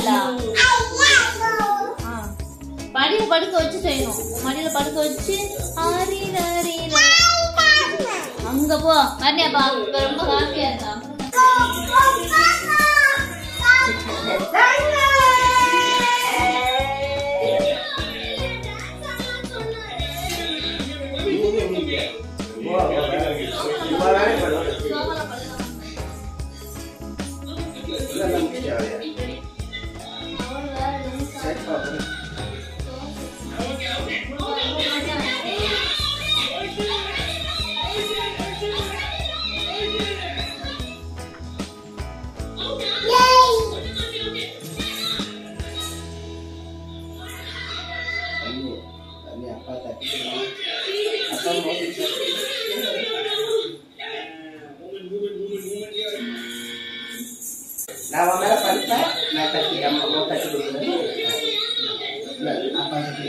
இல்ல ஆ. மடியில படுக்க வச்சு செய்யணும் மடியில படுக்க வச்சு ஆரி நாரி நா. அங்க போ வரணியாப்பா இப்ப ரொம்ப ஹாப்பியா இருக்கா சோமல படுக்க அவள் வேற எதுவும் அப்பா தட்டி அப்பா மோதிச்சு நான் உன் மேல படுப்பேன் நான் தட்டி அம்மா அம்மா தட்டி கொடுக்குறேன் இல்ல, அப்பா தட்டி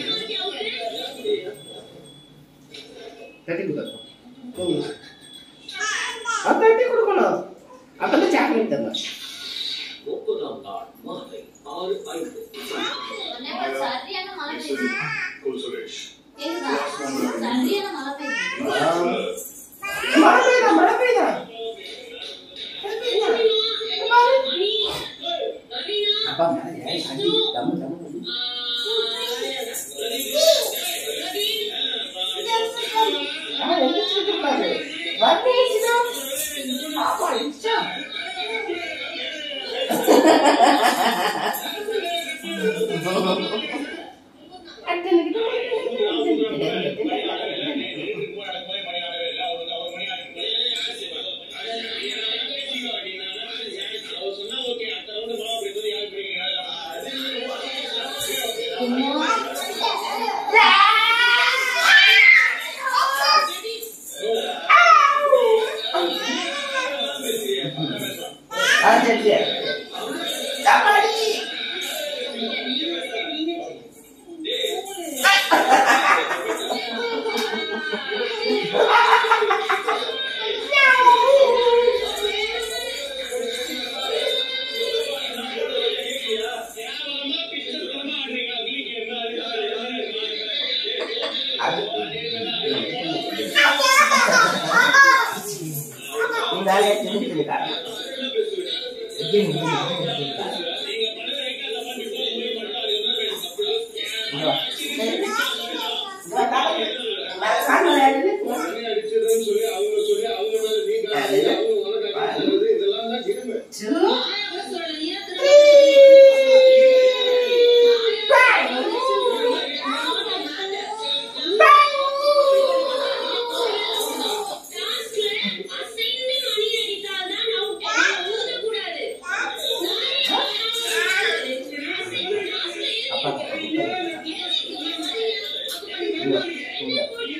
தட்டி கொடுக்கணும் அப்ப தட்டி கொடுக்கணும் அப்பதான் சாக்லேட் தரணும் முப்பதாம் நாள் மாலை ஆறு ஐந்து சரியான மழை பெய்யுது Cool Suresh. கேக்குதா சரியான மழை பெய்யுது மழை பெய்யுதா மழை பெய்யுதா அப்பா மேல ஏன் அடி தம்மு தம்மு அடி. ஆ, எந்திரிச்சு இருக்கக்கூடாது. வரணிச்சுதா. ஆமா, எந்திரிச்சா. ஆ, சரி, சரி. அம்மாடி. அது இந்த ஆளே திணிச்சிருக்காங்க. இங்க வா. இங்க வா. இங்க வா, காலை. மேல கால் மேல ஏறு. சு. அப்பா இங்க, இங்க.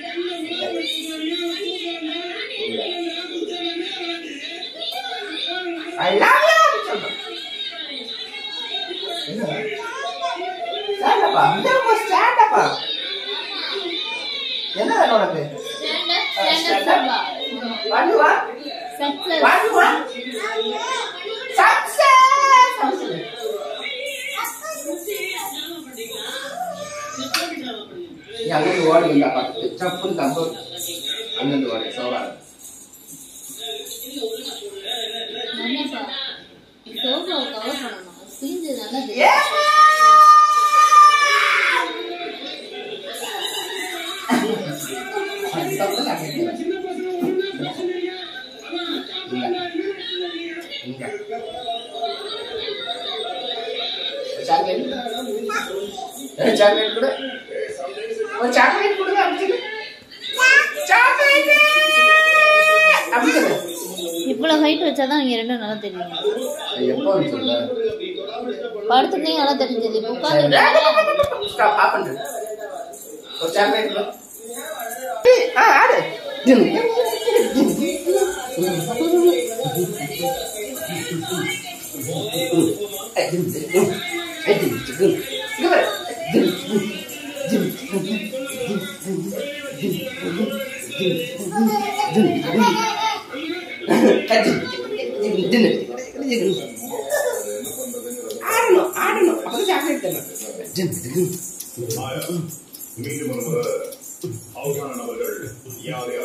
I love you அப்படி சொல்லணும். என்ன? Stand up ஆ? இந்த பக்கம் stand up ஆ? என்ன வேணும் உனக்கு stand up stand up What you want? Success What you want? Success! Success. நீ அங்கிருந்து ஓடி வந்தா பார்த்து சப்புன்னு கம்பு அங்கிருந்து ஓடி சோழா மணியப்பா சோஃபாவை கவர் பண்ணணும் சீஞ்சு நல்லா ஏ சாக்லேட் சாக்லேட் கூட ஒரு சாக்லேட் கொடுங்க அப்படி சாக்லேட் அப்படி சொல்லு. இவ்வளவு ஹைட் வச்சாதான் நீங்க ரெண்டும் நல்லா தெரியுங்க எப்போ சொல்ல படுத்துட்டீங்க நல்லா தெரிஞ்சது இப்ப உட்காந்து ஸ்டாப் ஆஃப் பண்ணு ஒரு சாக்லேட் கொடு. ஏய், ஆ ஆடு தின். ஏய், தின், தின், தின். ஏய், தின், தின், தின். இங்க பாரு. தின், தின், தின், தின், தின், தின், தின், தின், தின், தின், தின். ஏய், தின், தின், தின், தின். ஆடணும் ஆடணும் அப்புறம் சாக்லேட் தரணும் ஜிம் ஜிம் மீண்டும் ஒருமுறை அவசான நபர்கள் யார் யார்